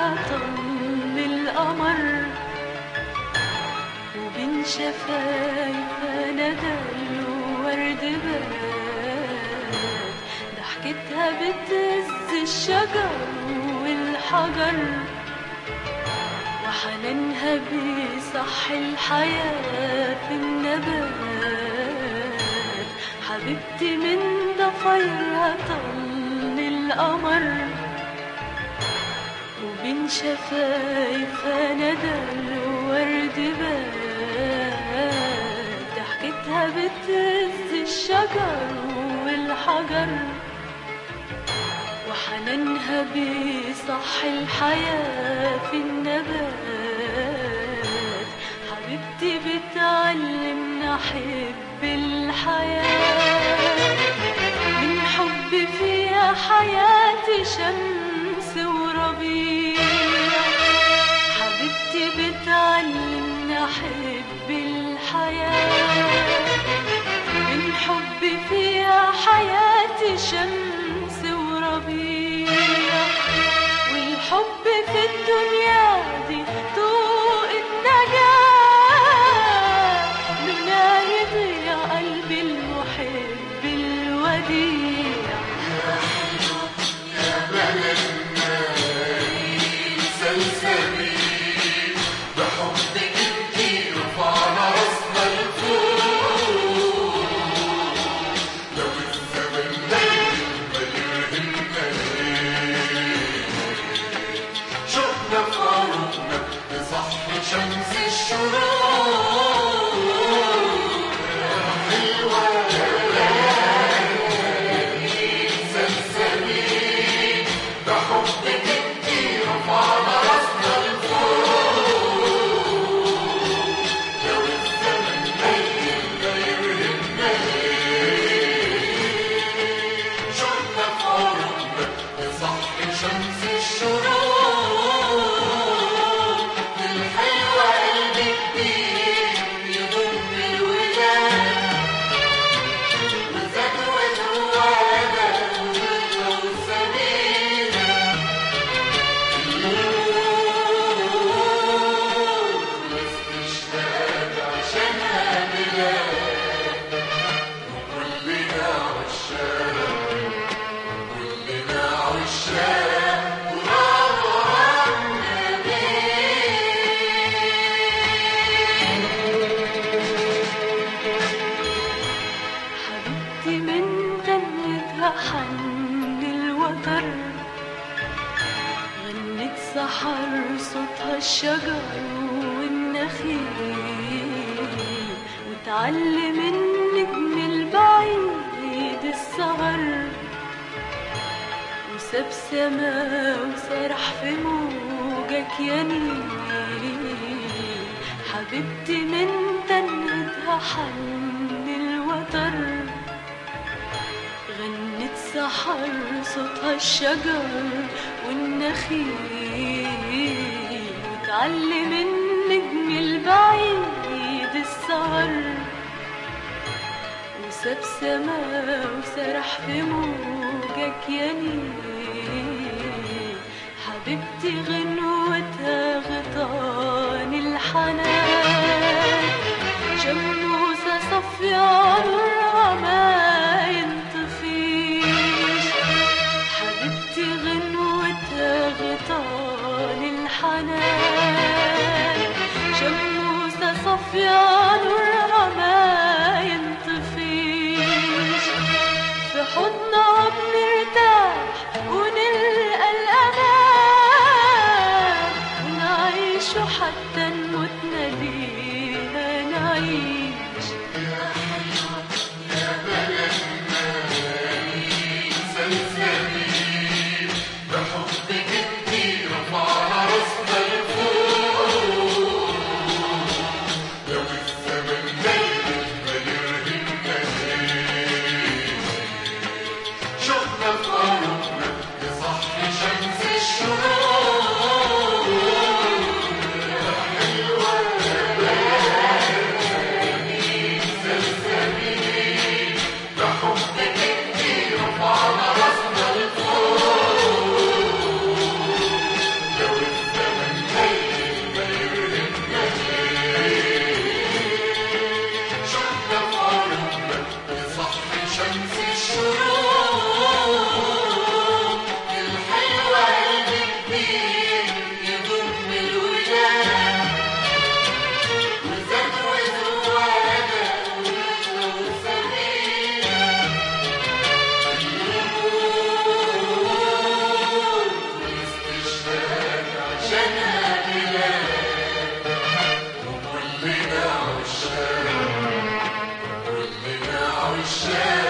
فيها طل القمر وبين شفايفها ندى الورد بات ضحكتها بتهز الشجر والحجر وحنانها بيصحي الحياة في النبات حبيبتي من ضفايرها طل القمر وبين شفايفها ندى الورد بات ضحكتها بتهز الشجر والحجر وحنانها بيصحي الحياة في النبات حبيبتي بتعلمنا حب الحياة من حب فيها حياتي شمس وربيع حبيبتي بتعلمنا حب الحياة من حب فيها حياتي شمس وربيع والحب في الدنيا دي طوق النجاة لولا يضيع قلبي المحب الوديع سلسبيل بحبك انتي رفعنا راسنا لفوق لو الزمن نجم ما يرهمنا ليه شفنا في عروقنا تصحي شمس الشروق حلوة سلسبيل بحبك انتي رفعنا راسنا لفوق لو الزمن نجم ما يرهمنا ليه شفنا في عروقنا تصحي شمس الشروق الحلوة قلبي كبير يضم الولاد وزاد وزوادة ونطلع وسمينة واستشهاد عشانها بلاد وكلنا عشاق كلنا عشاق ونار حبيبتي من غنتها حن الوتر غنت سحر صوتها الشجر والنخيل وتعلم النجم البعيد السهر وساب سما وسرح في موجك يا نيل حبيبتي من تنتها حن الوتر غنت سحر صوتها الشجر والنخيل وتعلم النجم البعيد السهر وساب سما وسرح في موجك يا نيل حبيبتي غنوتها غطان الحنان شموسة صفية نورها ما ينطفيش حبيبتي غنوتها غطان الحنان شموسة صفية نورها ما ينطفيش في حضنها بنرتاح ونلقى الأمان ونعيش حتى نموت ناديها نعيش عشاق